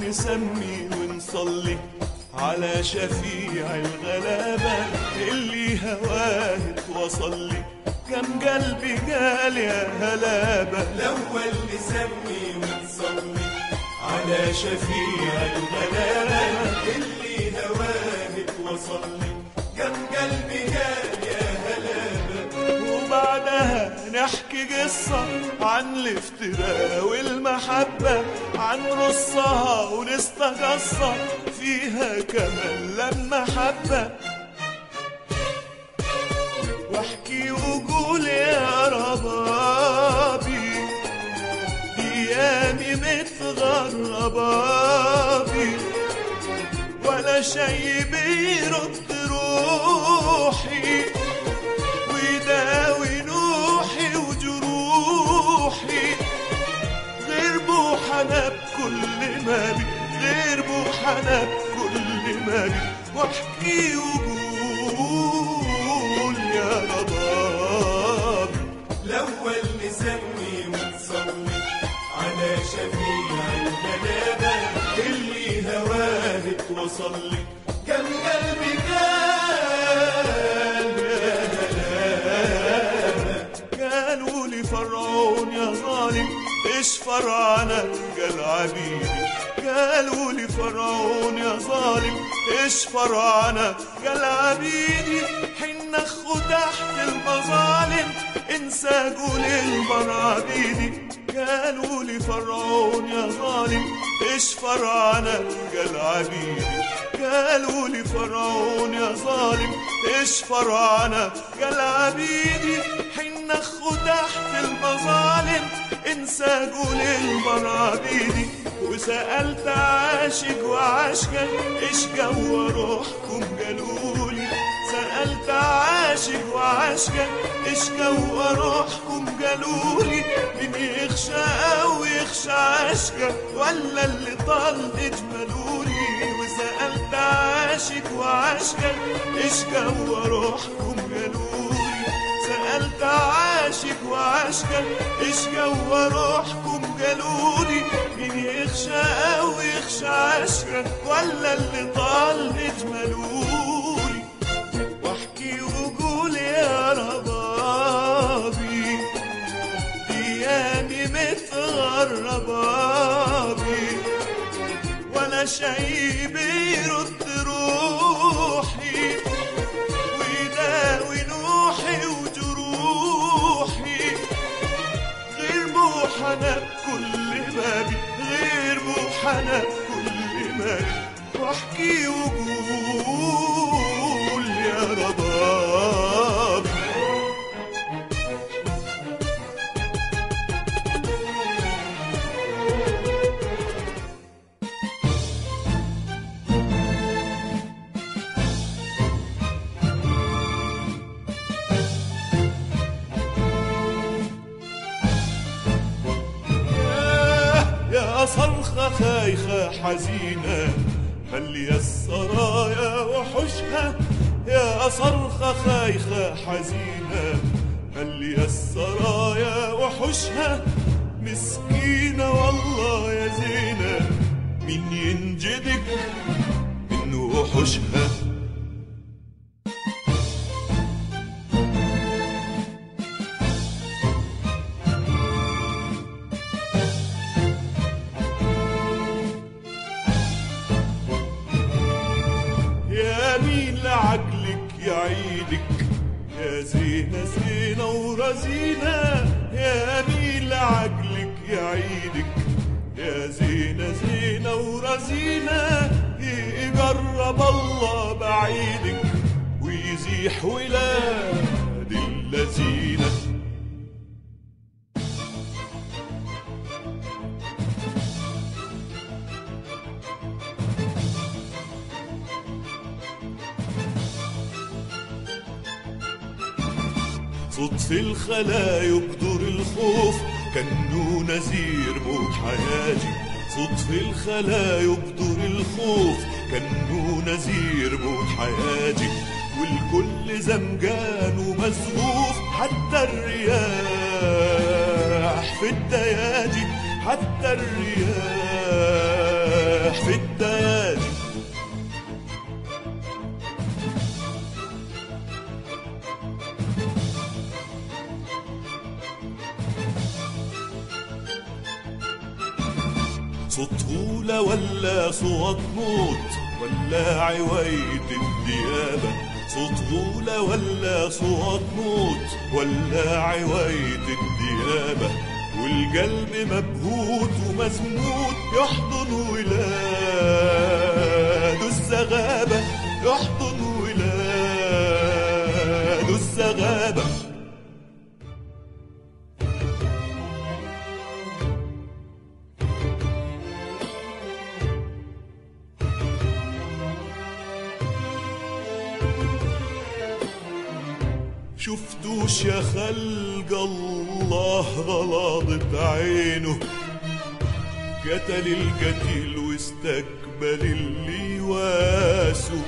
نسمي ونصلي على شفيع الغلابة اللي هواه اتوصل لي كم قلبي قال يا هلابة الأول نسمي ونصلي على شفيع الغلابة اللي هواه اتوصل لي كم قلبي قال يا هلابة وبعدها نحكي قصة عن الافتراء والمحبة عن رصها ونستقصة فيها كمان لما حبة واحكي وقول يا ربابي ايامي متغربة بي ولا شي بيرد روحي ويداوي نوحي وجروحي غير بوحنا بكل ما بي غير بوحنا بكل ما بي واحكي وقول يا ربابي الأول نسمي ونصلي على شفيع الغلابة اللي هواه اتوصل لي كم قلبي قال يا هلابة قالوا لي فرعون يا ظالم ايش فرعنا قال عبيدي قالوا لي فرعون يا ظالم ايش فرعنا قال عبيدي حين اخو تحت المظالم انسى قول البرابيدي قالوا لي فرعون يا ظالم ايش فرعنا قال عبيدي قالوا لي فرعون يا ظالم ايش فرعنا قال عبيدي حين اخو تحت المظالم انسى قول البرابيدي وسألت عاشق وعاشقة ايش جوا روحكم قالولي سألت عاشق وعاشقة ايش جوا روحكم قالولي من يخشى او يخشى عاشقة ولا اللي طال اجملولي وسألت عاشق وعاشقة ايش جوا روحكم قالولي سألت عاشق وعاشقة ايش جوا روحكم قالولي مين يخشى او يخشى عشقة ولا اللي طال اجملولي واحكي وقول يا ربابي ايامي متغربة بي ولا شي بيرد روحي ويداوي نوحي وجروحي غير بوحنا بكل بابي غير بوحنا بكل بابي واحكي وقول يا ربابي يا صرخة خايخة حزينة خلي السرايا وحشها يا صرخة خايخة حزينة خلي السرايا وحشها مسكينة والله يا زينة مين ينجدك من وحشها يا مين لعقلك يعيدك يا زينة زينة ورزينة يا مين لعقلك يعيدك يا زينة زينة ورزينة يقرب الله بعيدك ويزيح ولاد اللذينه صوت في الخلا يبدر الخوف كأنه نذير موت حياتي صوت في الخلا يبدر الخوف كأنه نذير موت حياتي والكل زمجان ومسغوف حتى الرياح في الدياجي حتى الرياح في في الديادي صوت هولة ولا صوت موت ولا عوايد الديابة صوت هولة ولا صوت موت ولا عوايد الديابة والقلب مبهوت ومزموت يحضن ولاده الزغابة يحضن ولاده الزغابة شفتوش يا خلق الله غلاضة عينه قتل القتيل واستقبل اللي واسه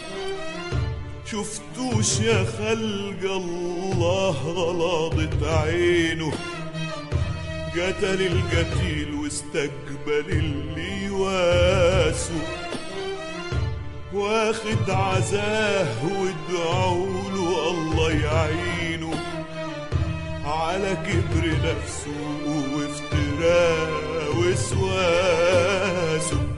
شفتوش يا خلق الله غلاضة عينه قتل القتيل واستقبل اللي واسه واخد عزاه وادعوله الله يعينه على كبر نفسه وافتراء وسواسه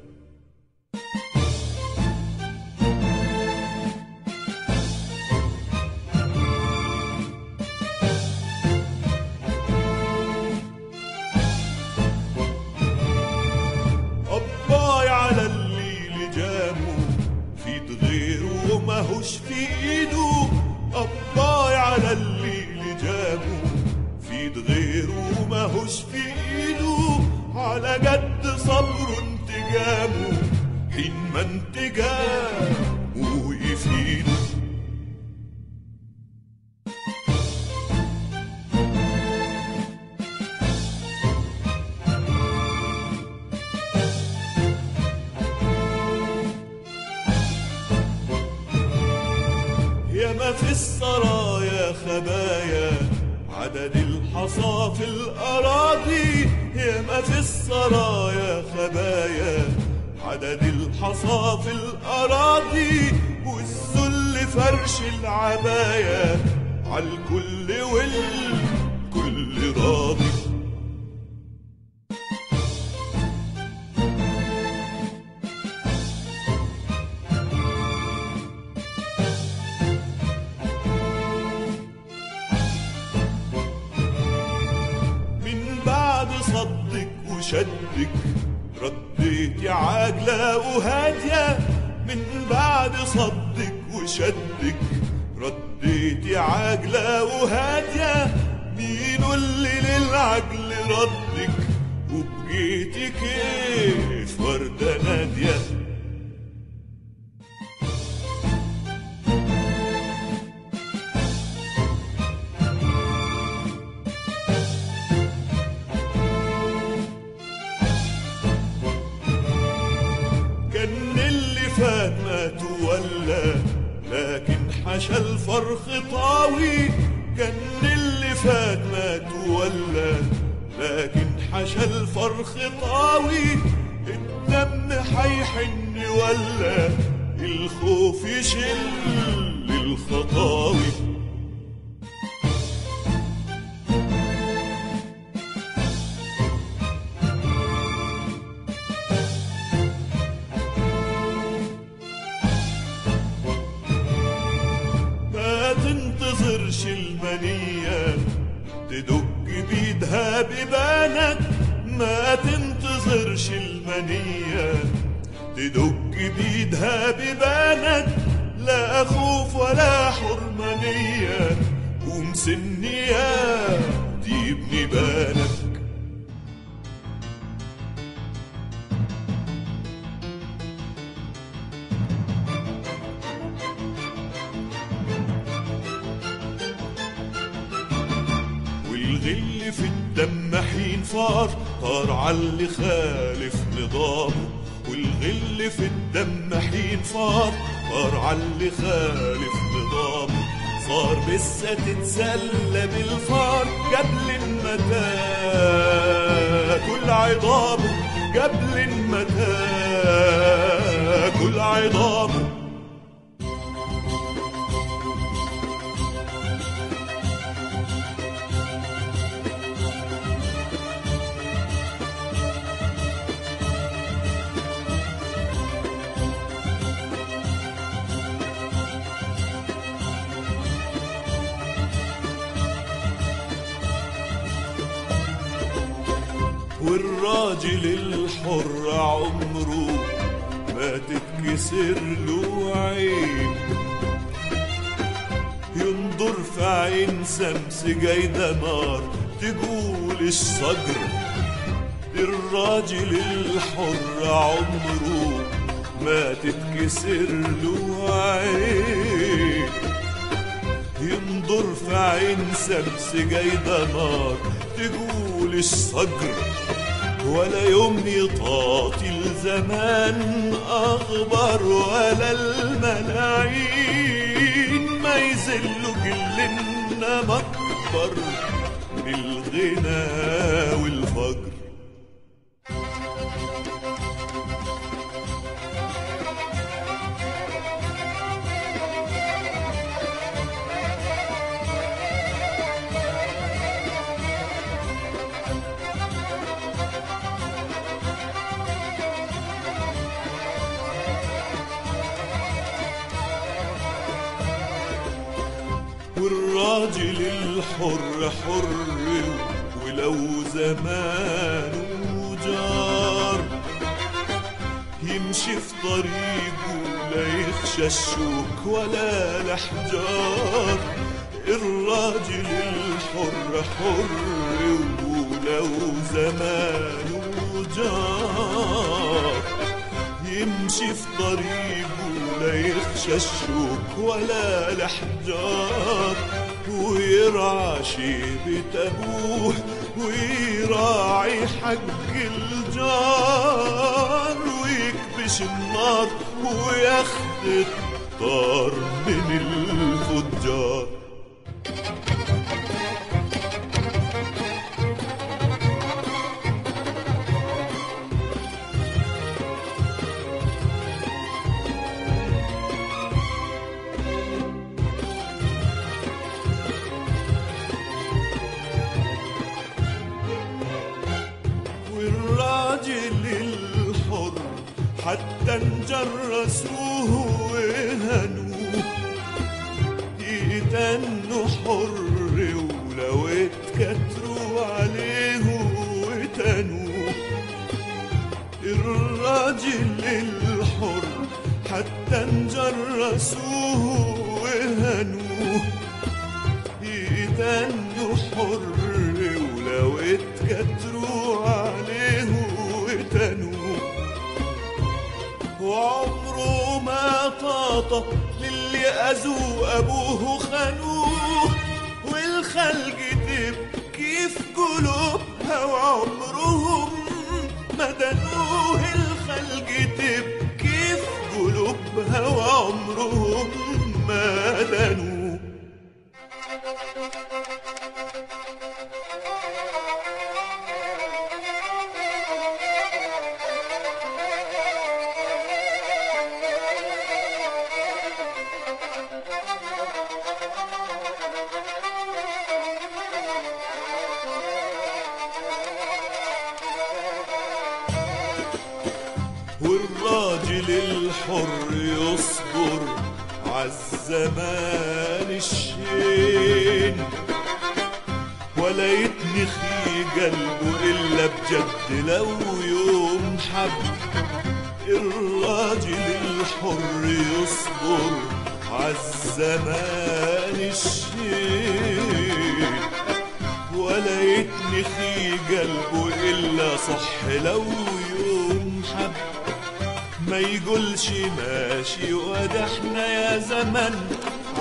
أباي على اللي لجامه في غيره وماهوش في ايده أباي على اللي لجامه في غيره وماهوش في ايده على قد صبره انتجامه حين ما انتجامه يفيده يا ما في السرايا خبايا عدد الحصى في الأراضي يا ما في السرايا خبايا عدد الحصى في الأراضي والذل فرش العبايا عالكل والكل راضي من بعد صدك وشدك رديت يا عاجلة وهادية من بعد صدك وشدك رديت يا عاجلة وهادية مين اللي للعجل ردك وبقيتي كيف وردة نادية كان اللي فات مات ولا لكن حشى الفرخ طاوي كان اللي فات مات ولا لكن حشى الفرخ طاوي الدم حيحن ولا الخوف يشل الخطاوي ما تنتظرش المنية تدق بيدها ببانك ما تنتظرش المنية تدق بيدها ببانك لا خوف ولا حرمانية قوم سنية تبني بانك والغل في الدم حين فار طار عاللي خالف نظامه والغل في الدم حين فار طار عاللي خالف نظامه صار لسه تتسلى بالفار قبل ما تاكل عظامه قبل ما تاكل عظامه والراجل الحر عمره ما تتكسر له عين ينظر في عين سمس جايدة نار تقول الصجر الراجل الحر عمره ما تتكسر له عين ينظر في عين سمس جايدة نار تقول الصجر ولا يوم يطاطي الزمان أخبر ولا الملايين ما يزلوا جلنا مكبر من الغنى والفجر والراجل الحر حر ولو زمانه جار يمشي في طريقه لا يخشى الشوك ولا الأحجار الراجل الحر حر ولو زمانه جار يمشي في طريقه لا يخشى الشوك ولا الأحجار ويرعى شيبة أبوه ويراعي حق الجار ويكبش النار وياخد الطار من الفجار والراجل الحر حتى انجرسوه وهنوه يتنوا حر ولو اتكتروا عليه وتنوه الراجل الحر حتى انجرسوه وهنوه يتنوا حر ولو اتكتروا عليه وتنوه وعمره ما طاطا للي أذوا أبوه خانوه والخلق تبكي في قلوبها وعمرهم ما دنوه الخلق تبكي في قلوبها وعمرهم ما دنوه والراجل الحر يصبر عالزمان الشين ولا يتنخي قلبه إلا بجد لو يوم حب الراجل الحر يصبر عالزمان الشين ولا يتنخي قلبه إلا صح لو يوم حب ما يقولش ماشي وده احنا يا زمن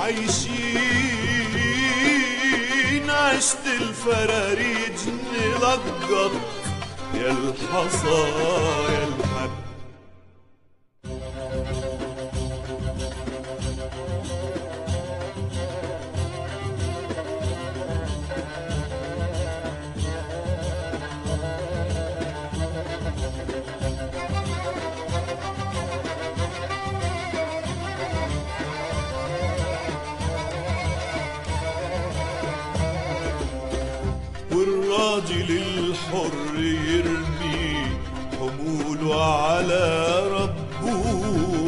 عايشين عشت الفراريج نلقط يا الحصى يا الحب الراجل الحر يرمي حموله على ربه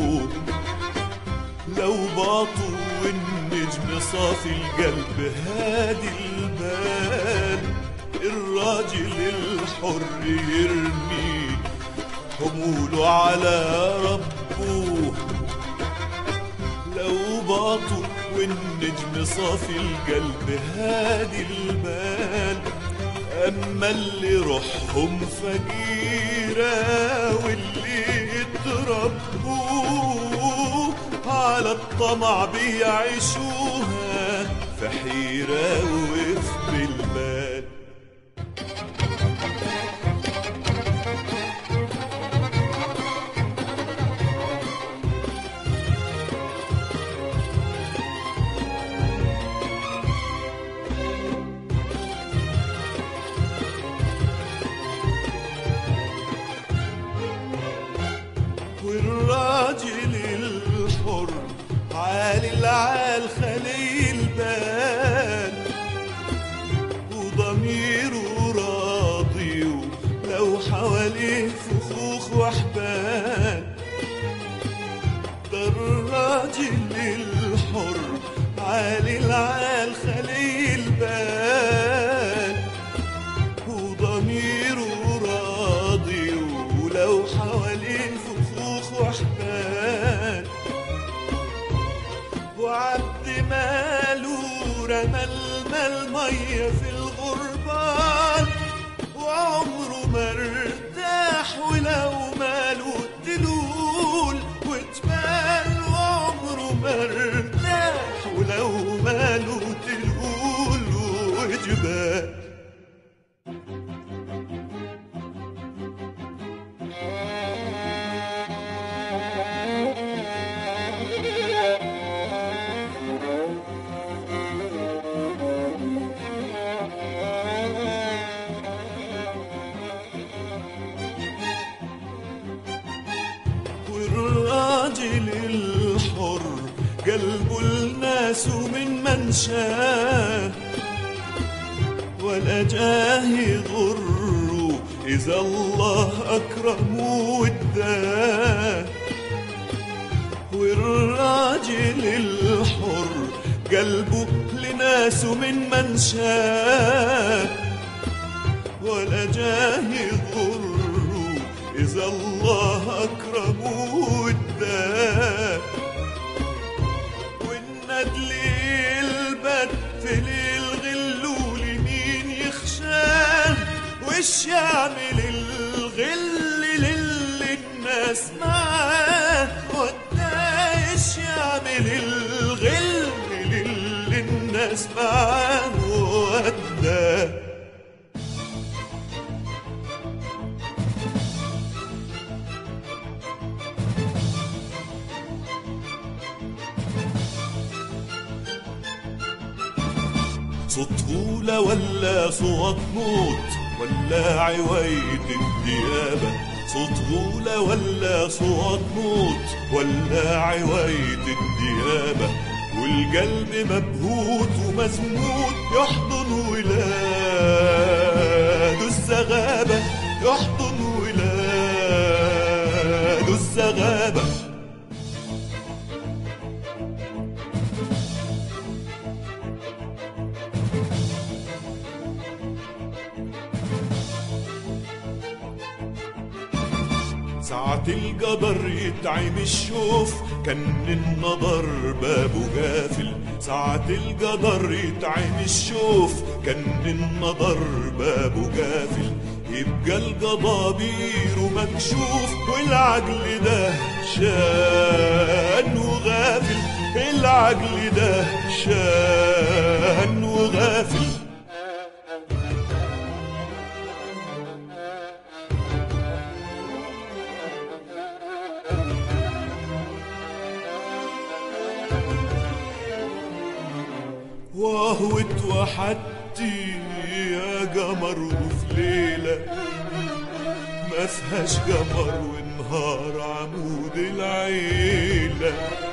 لو باطوا والنجم صافي القلب هادي البال الراجل الحر يرمي حموله على ربه لو باطوا والنجم صافي القلب هادي البال أما اللي روحهم فقيرة واللي يتربوا على الطمع بيعيشوها في حيرة وفي بالبال والراجل الحر عالي العال خلي البال وضميره راضي لو حواليه فخوخ وحبال ده الراجل الحر عالي العال خلي البال وضميره راضي ولو حواليه فخوخ وحبال وعبد ماله رمى المال مية في الغربان وعمره ما ارتاح ولو ماله دلول واتبال وعمره ما ارتاح ولو ماله دلول وجبال والراجل الحر قلبه الناس من منشاه ولا جاه يضره إذا الله أكرمه واداه والراجل الحر قلبه لناس من منشاه ولا جاه يضره إذا الله أكرمه واداه والندل يلبد في ليل غلول مين يخشاه وش يعمل الغل للي الناس معاه وداش يعمل الغل للي الناس معاه وداه صوت هولة ولا صوت موت ولا عوايد الديابة صوت هولة ولا صوت موت ولا عوايد الديابة والقلب مبهوت ومزموت يحضن ولاده الزغابة يحضن ولاده الزغابة ساعة القدر يتعم الشوف كان النظر بابه قافل ساعة القدر يتعم الشوف كان النظر بابه قافل يبقى القضا بيره مكشوف والعقل ده شان وغافل العقل ده شان وغافل وهو اتوحدتي يا قمر وفي ليلة ما فيهاش قمر ونهار عمود العيلة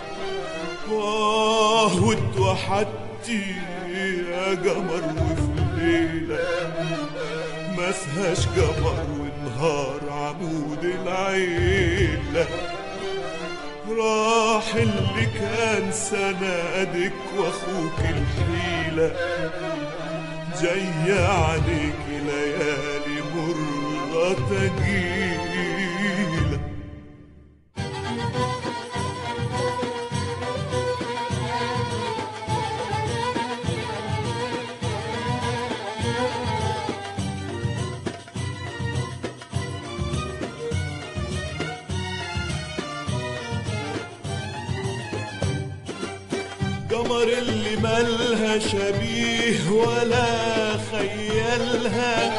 وهو اتوحدتي يا قمر وفي ليلة ما فيهاش قمر ونهار عمود العيلة راح اللي كان سنادك واخوك الحيلة جاية عليك ليالي مرة تجيلة قمر اللي ملها شبيه ولا خيالها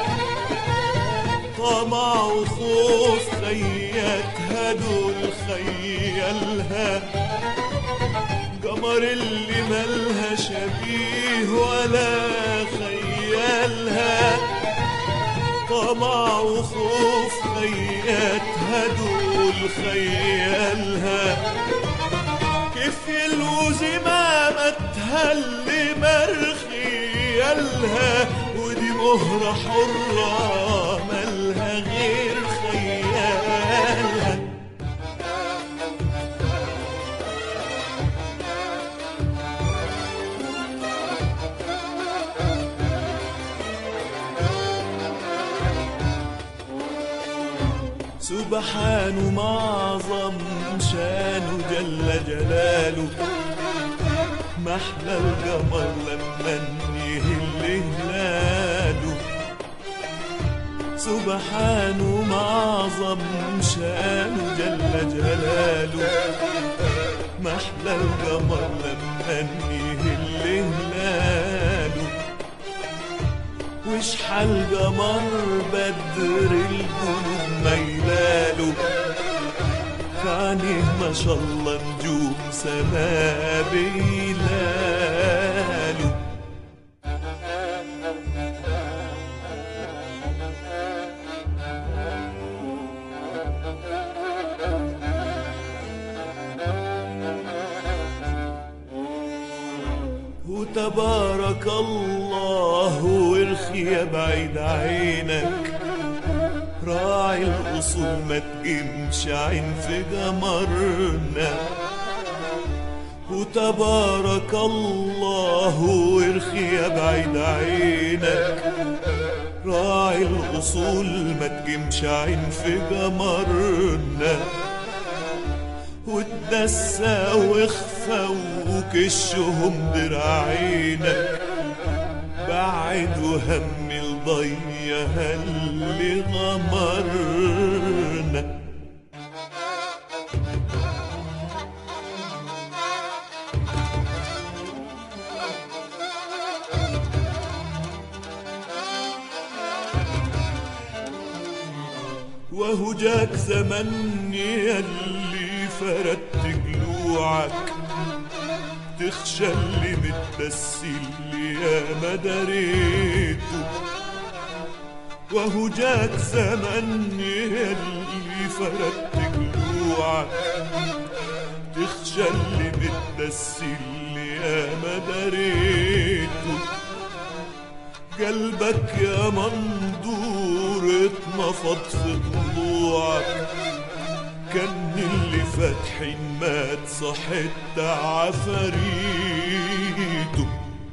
طمع وخوف خياتها دول خيالها قمر اللي ملها شبيه ولا خيالها طمع وخوف خياتها دول خيالها كيف يلوز امامتها اللي مرخيالها ودي مهرة حرة مالها غير خيالها سبحانه معظم شانه جل جلاله محلى القمر لما يهل هلاله سبحانه معظم شانه جل جلاله محلى القمر لما يهل هلاله واشحال قمر بدر القلوب ميلاله فعنيه ما شاء الله نجوم سما بيلاله وتبارك الله وارخي يا بعيد عينك راعي الأصول ما تجمش عين في قمرنا وتبارك الله وارخي يا بعيد عينك راعي الأصول ما تجمش عين في قمرنا وتدسى واخفى وكشهم دراعينك بعد وهم الضيها اللي غمرنا وهو جاك زمن يلي فردت جلوعك تخشى اللي متبسل يا ما دريته وهو جاك زمن يلي فردت جلوعك تخشى اللي متبسل يا ما دريته قلبك يا منظور اتنفض في ضلوعك كان اللي فاتحين مات صحت عفاريته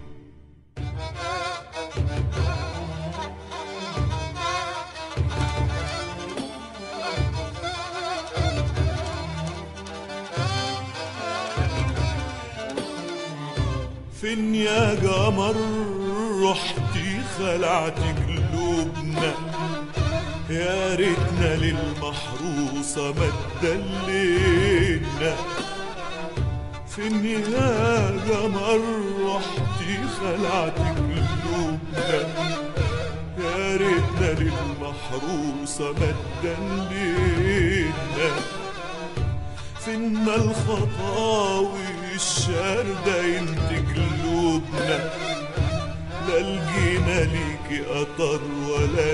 فين يا قمر رحتي خلعت قلوبنا يا ريتنا للمحروسة ما تدلينا فين يا قمر رحتي خلعت قلوبنا يا ريتنا للمحروسة ما تدلينا فين الخطاوي الشاردة انت قلوبنا لا لقينا ليكي قطر ولا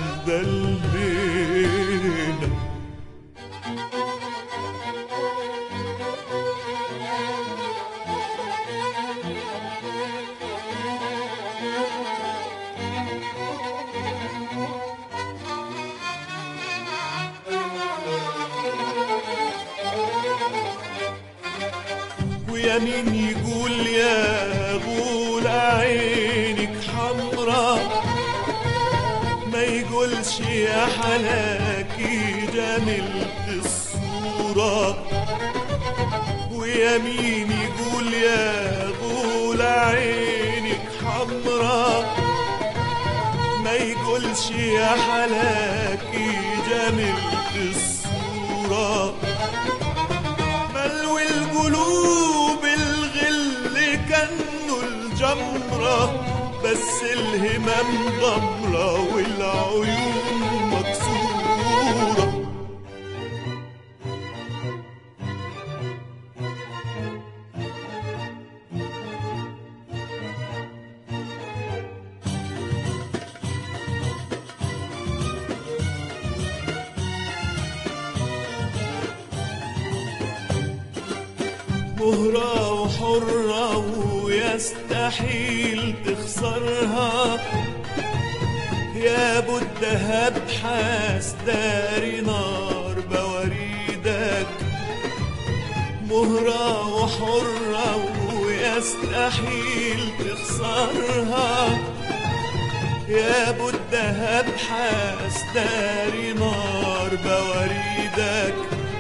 ندلينا ويمين يقول يا غول عينك حمرا ما يقولش يا حلاكي جملت الصورة ويمين يقول يا غول عينك حمرا ما يقولش يا حلاكي جملت الصورة ملوي القلوب الغل كانه الجمرة بس الهمم ضمرة والعيون مكسورة مهرة وحرة ويستحيل تخسرها يا ابو الدهب حاس داري نار بوريدك مهرة وحرة ويستحيل تخسرها يا ابو الدهب حاس داري نار بوريدك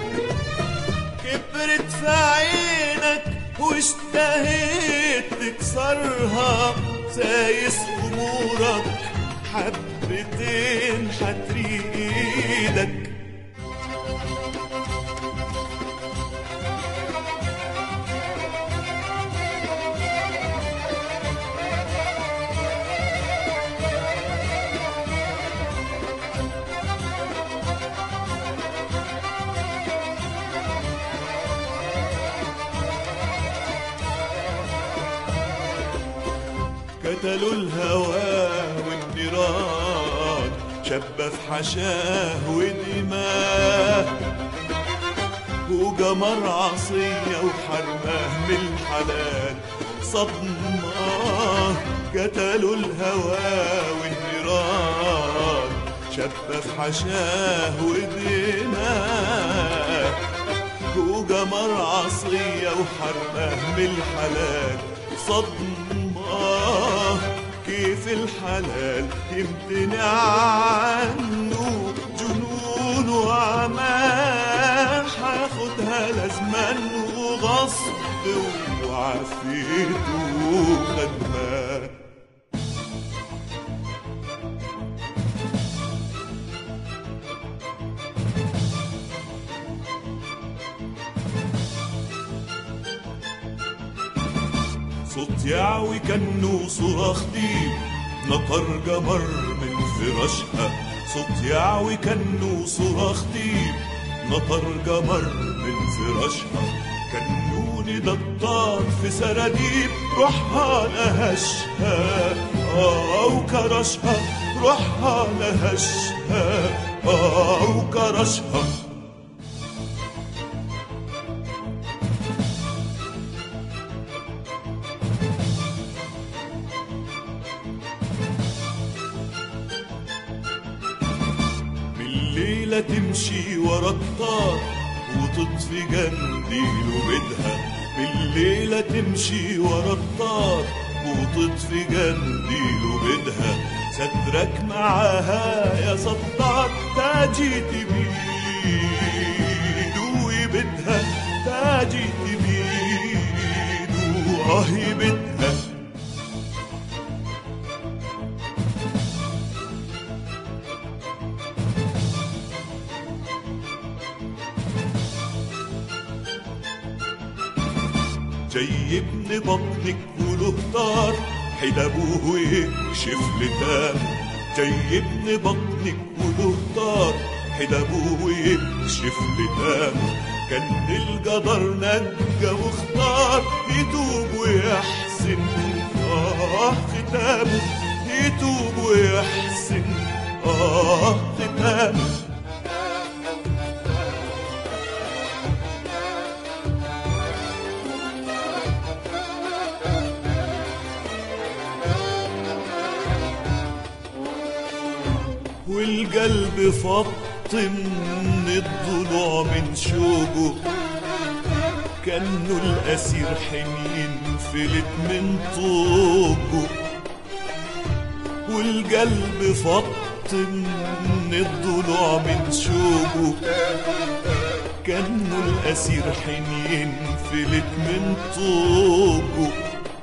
كبرت في عينك واشتهيت تكسرها سايس امورك حبتين حتريدك قتلوا الهوى والنيران شب في حشاه ودماه وقمر عصية وحرماه من الحلال صدمة قتلوا الهوى والنيران شب في حشاه ودماه وقمر عصية وحرماه من الحلال صدمة كيف الحلال يمتنع عنه جنون وعماه حاخدها لازما وغصب وعافيته خدماه صوت يعوي كأنه صراخ ديب نطر قمر من فراشها صوت يعوي كأنه صراخ ديب نطر قمر من فراشها كنوني دطار في سراديب روحها لهشها اه وكرشها روحها لهشها اه وكرشها بالليلة تمشي ورا الطار وتطفي جنديل وبدها بالليلة تمشي ورا الطار وتطفي جنديل وبدها سترك معاها يا سطار تاجي تبيد وبدها تاجي تبيد واه بدها جاي ابن بطنك وله طار حيد ابوه يكشف لتام جاي ابن بطنك وله طار حيد ابوه يكشف لتام كان القدر نجى واختار يتوب ويحسن اه ختامه يتوب ويحسن اه ختامه والقلب فط من الضلوع من شوقه كانه الاسير حنين فلت من طوبه والقلب فط من الضلوع من شوقه كانه الاسير حنين فلت من طوبه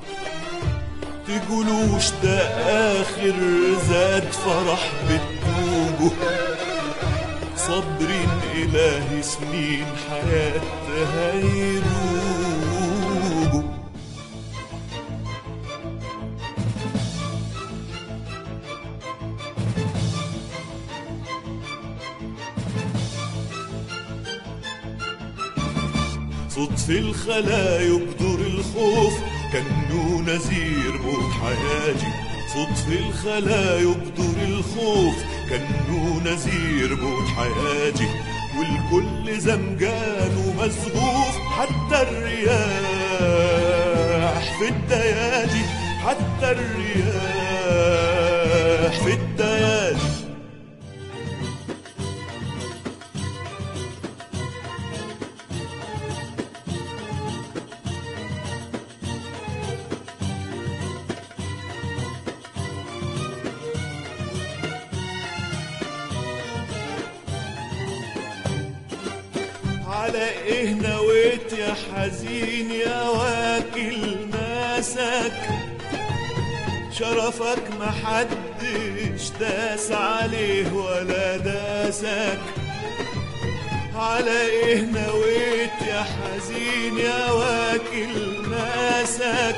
تقولوش ده اخر زاد فرح بتوجه صبرين الهي سنين حياتها يروجوا صوت في الخلا يبدر الخوف كانه نذير موت حياتي صوت في الخلا يبدر الخوف كانه نذير موت حياتي والكل زمجان ومسغوف حتى الرياح في الدياجي حتى الرياح في الدياجي على ايه نويت يا حزين يا واكل ناسك شرفك محدش داس عليه ولا داسك على ايه نويت يا حزين يا واكل ناسك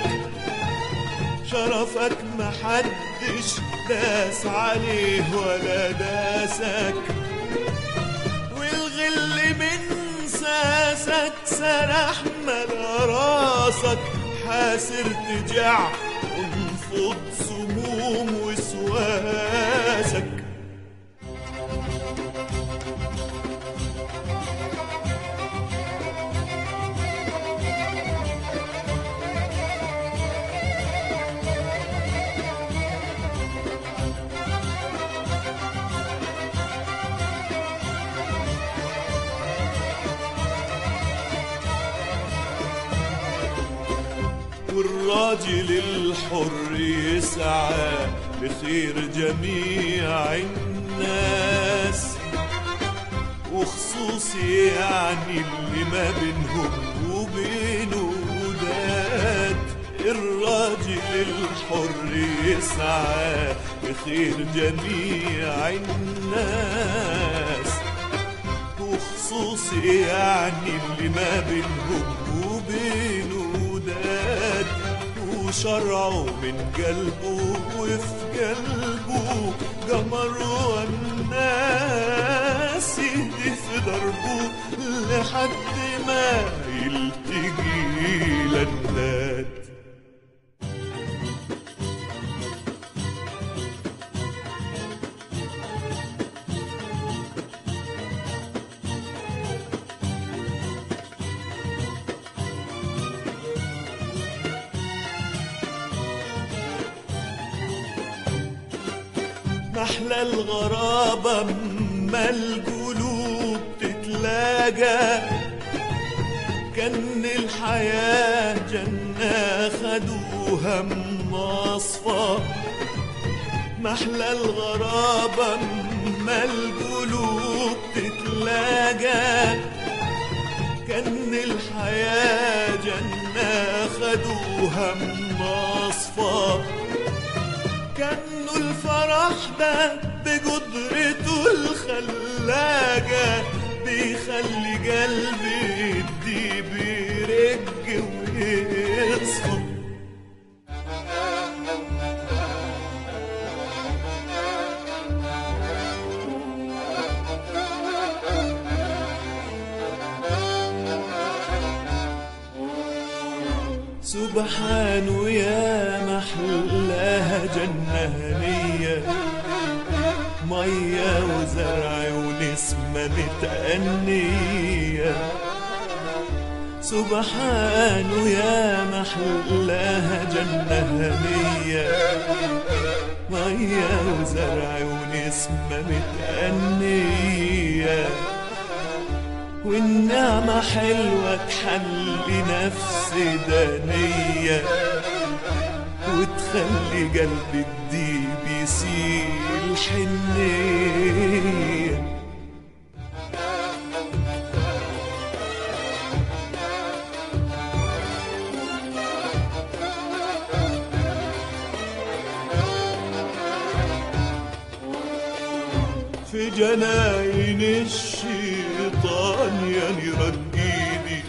شرفك محدش داس عليه ولا داسك والغل من ساسك سرح ملا راسك حاسر تجع انفض سموم وسواسك والراجل الحر يسعى لخير جميع الناس وخصوصي يعني اللي ما بينهم وبينه وداد الراجل الحر يسعى لخير جميع الناس وخصوصي يعني اللي ما بينهم وبينه وداد وشرعه من قلبه وفي قلبه قمر والناس يهدي في دربه لحد ما يلتقي للناد محلى الغرابة اما القلوب تتلاقى كان الحياة جنة خدوها مصفى محلى الغرابة اما القلوب تتلاقى كان الحياة جنة خدوها مصفى كانه الفرح ده بقدرته الخلاقة بيخلي قلبي يدي بيرج ويصفى سبحانه يا محلاها جنة هنية مية وزرع ونسمة متأنية سبحانه يا محلاها جنة هنية مية وزرع ونسمة متأنية والنعمة حلوة تحلي نفس دنية وتخلي قلب الديب يسيل حنية في جناين الشيطان يا نيران ايدي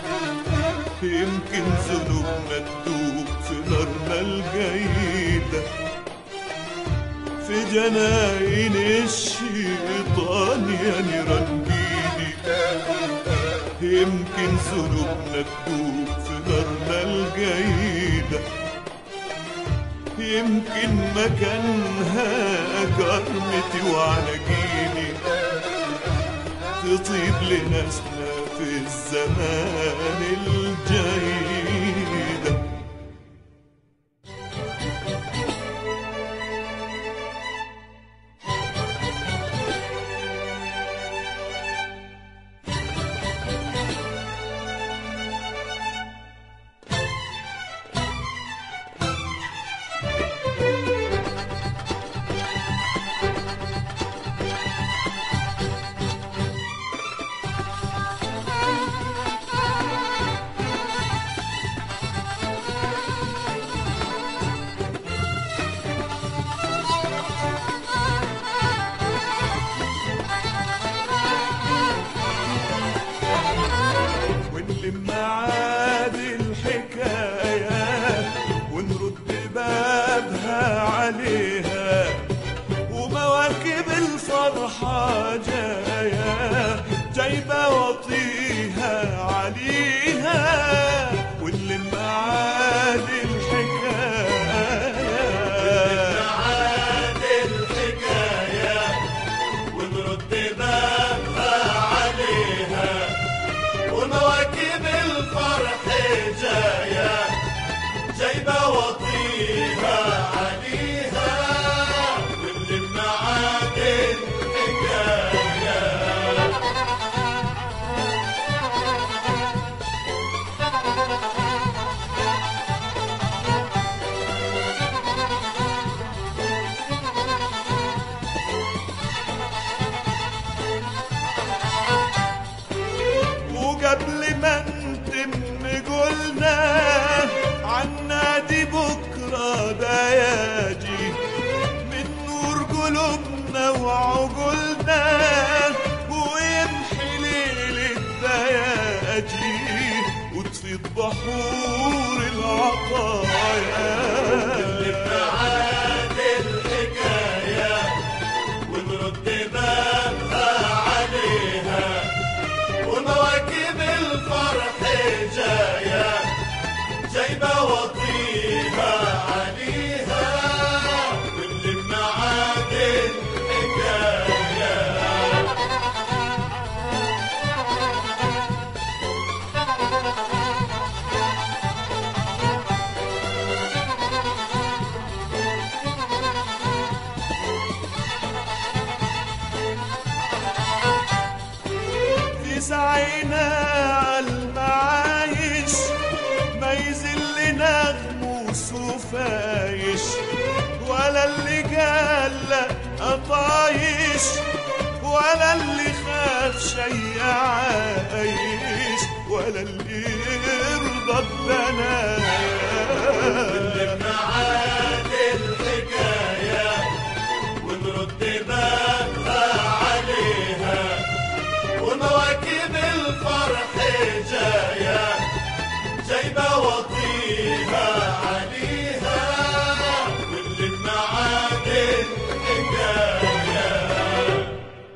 يمكن ذنوبنا تدوب في نارنا الجيدة في جناين الشيطان يا نيران ايدي يمكن ذنوبنا تدوب في نارنا الجيده يمكن مكانها كرمتي وعناجيني تطيب لناسنا في الزمان الجاي ده ونلم عاد الحكاية ونرد بابها عليها ومواكب الفرحة جاية جايبة وطيها عليها ونلم عاد الحكاية عاد الحكاية ونرد بابها عليها ومواكب الفرح جاية جايبة وطيها عليها ونلم عاد الحكاية وقبل ما نتم قلنا عن نادي بكرة ده ياجي من نور قلوبنا وعقولنا ويمحي ليل الدياجي وتفيض بحور العطايا عاد الحكاية ونرد بابها عليها ومواكب الفرح جاية جايبة وطيها عليها ونلم عاد الحكاية في سعينا عالمعايش ما يزل نغموس وفايش ولا اللي قال لا قطايش ولا اللي خاف شي عايش ولا اللي يرضى ببنايش